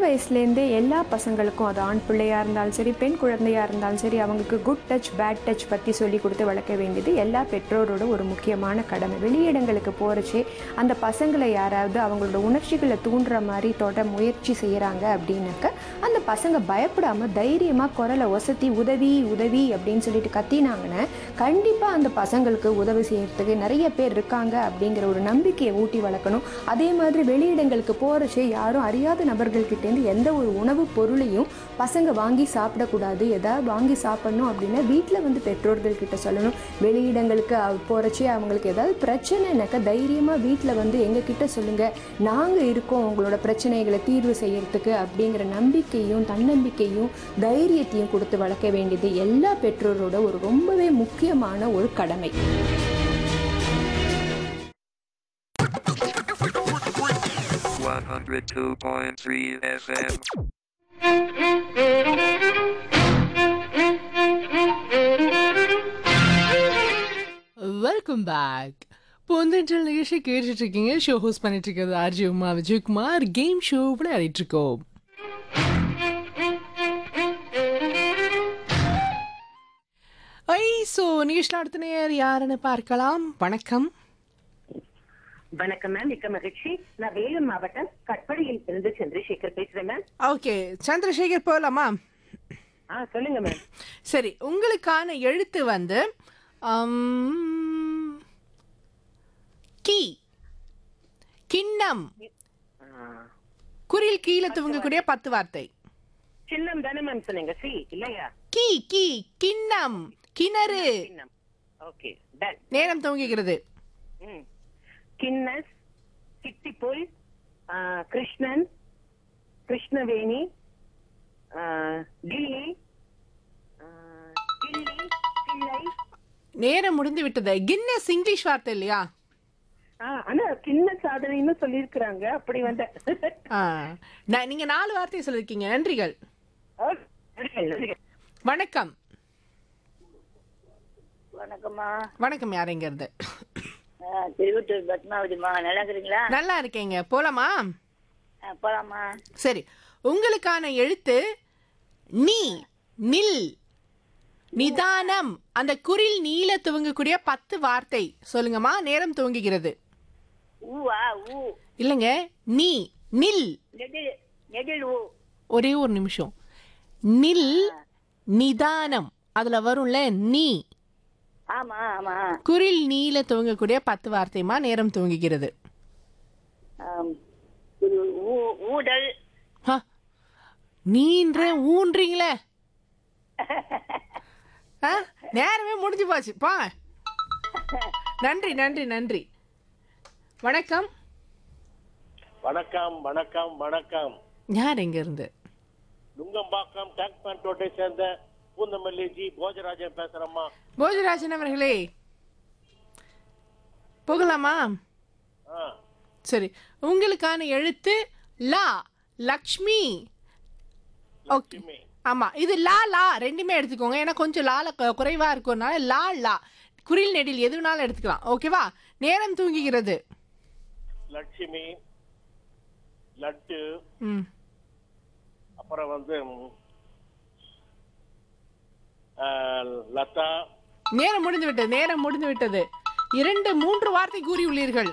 வயசுலேருந்தே எல்லா பசங்களுக்கும் அது ஆண் பிள்ளையாக இருந்தாலும் சரி பெண் குழந்தையாக இருந்தாலும் சரி அவங்களுக்கு குட் டச் பேட் டச் பற்றி சொல்லி கொடுத்து வளர்க்க வேண்டியது எல்லா பெற்றோரோட ஒரு முக்கியமான கடமை வெளியிடங்களுக்கு போகிறச்சே அந்த பசங்களை யாராவது அவங்களோட உணர்ச்சிகளை தூண்டுற மாதிரி தொட முயற்சி செய்கிறாங்க அப்படின்னாக்க அந்த பசங்க பயப்படாமல் தைரியமாக குரலை ஒசத்தி உதவி உதவி அப்படின்னு சொல்லிட்டு கத்தினாங்கன்னா கண்டிப்பாக அந்த பசங்களுக்கு உதவி செய்யறதுக்கு நிறைய பேர் இருக்காங்க அப்படிங்கிற ஒரு நம்பிக்கையை ஊட்டி வளர்க்கணும் அதே மாதிரி வெளியிடங்களுக்கு போகிறச்சே யாரும் அறியாத நபர்கள்கிட்டேருந்து எந்த ஒரு உணவுப் பொருளையும் பசங்க வாங்கி சாப்பிடக்கூடாது எதாவது வாங்கி சாப்பிடணும் அப்படின்னா வீட்டில் வந்து பெற்றோர்கள் கிட்ட சொல்லணும் வெளியிடங்களுக்கு போகிறச்சே அவங்களுக்கு ஏதாவது பிரச்சனைனாக்கா தைரியமாக வீட்டில் வந்து எங்ககிட்ட சொல்லுங்கள் நாங்கள் இருக்கோம் உங்களோட பிரச்சனைகளை தீர்வு செய்யறதுக்கு அப்படிங்கிற நம்பிக்கையும் தன்னம்பிக்கையும் தைரியத்தையும் கொடுத்து வளர்க்க வேண்டியது எல்லா பெற்றோரோட ஒரு ரொம்பவே முக்கியமான ஒரு கடமை One hundred two point three FM. Welcome back Ponthendral நிகழ்ச்சி கேட்டுட்டு இருக்கீங்க ஷோ ஹோஸ்ட் பண்ணிட்டு இருக்கிறது RJ Uma Vijayakumar game show விளையாடிட்டு இருக்கோம் ஐ ஸோ நிகழ்ச்சியில் அடுத்த நேர் யாருன்னு பார்க்கலாம் வணக்கம் வணக்கம் மேம் மிக்க மகிழ்ச்சி நான் வேலூர் மாவட்டம் கட்படியில் இருந்து சந்திரசேகர் பேசுறேன் மேம் ஓகே சந்திரசேகர் போகலாமா ஆ சொல்லுங்க மேம் சரி உங்களுக்கான எழுத்து வந்து அம், கீ கிண்ணம் குரில் கீழே துவங்கக்கூடிய பத்து வார்த்தை சின்னம் தானே மேம் சொன்னீங்க சி இல்லையா கீ கீ கிண்ணம் கிணறு சின்னம் ஓகே டன் நேரம் துவங்குகிறது ம் கின்னஸ் கிட்டிப்புல் ஆ, கிருஷ்ணன் கிருஷ்ணவேணி ஆ, கில்லி ஆ, கிள்ளி கிள்ளை நேரம் முடிந்து விட்டது கின்னஸ் இங்கிலீஷ் வார்த்தை இல்லையா ஆ, ஆனா கிண்ண சாதனைன்னு சொல்லியிருக்கிறாங்க அப்படி வந்த ஆ, நான் நீங்க நாலு வார்த்தையை சொல்லிருக்கீங்க நன்றிகள் வணக்கம் வணக்கம்மா வணக்கம் யாருங்க இருந்து ஆ, திருவட்டூர் பத்மாவதிம்மா நல்லா இருக்கிறீங்களா நல்லா இருக்கேங்க போலாமா ஆ, போலாமா சரி உங்களுக்கான எழுத்து நீ நில் நிதானம் அந்த குரில் நீல துவங்கக்கூடிய பத்து வார்த்தை சொல்லுங்கம்மா நேரம் துவங்குகிறது ஊவா ஊ இல்லைங்க நீ நில் நெடில் நெடில் ஊ ஒரே ஒரு நிமிஷம் நில் நிதானம் அதுல வரும்ல நீ ஆமா ஆமா குரில் நீல துவங்கக்கூடிய பத்து வார்த்தைமா நேரம் துவங்குகிறது ஆம். ஒரு ஊ ஊடல் ஹ, நீன்ற ஊன்றீங்களே ஆ, நேரமே முடிஞ்சு போச்சு பா நன்றி நன்றி நன்றி வணக்கம் வணக்கம் வணக்கம் வணக்கம் யார் எங்க இருந்து நுங்கம்பாக்கம் டேங்க் பேண்ட் ரோட்டை சேர்ந்த பூந்தமல்லி ஜி போஜராஜன் பேசுறேம்மா போஜராஜன் அவர்களே போகலாமா ஆ, சரி உங்களுக்கான எழுத்து லா லக்ஷ்மி ஓகே லட்சுமி. ஆமா இது லா லா ரெண்டுமே எடுத்துக்கோங்க ஏன்னா கொஞ்சம் லால கு- குறைவா இருக்கறனால லா லா குரில் நெடில் எது வேணாலும் எடுத்துக்கலாம் ஓகேவா நேரம் தூங்குகிறது லட்சுமி லட்டு ம் அப்புறம் வந்து ம், ஆ, லதா நேரம் முடிந்து விட்டது நேரம் முடிந்து விட்டது இரண்டு மூன்று வார்த்தை கூறியுள்ளீர்கள்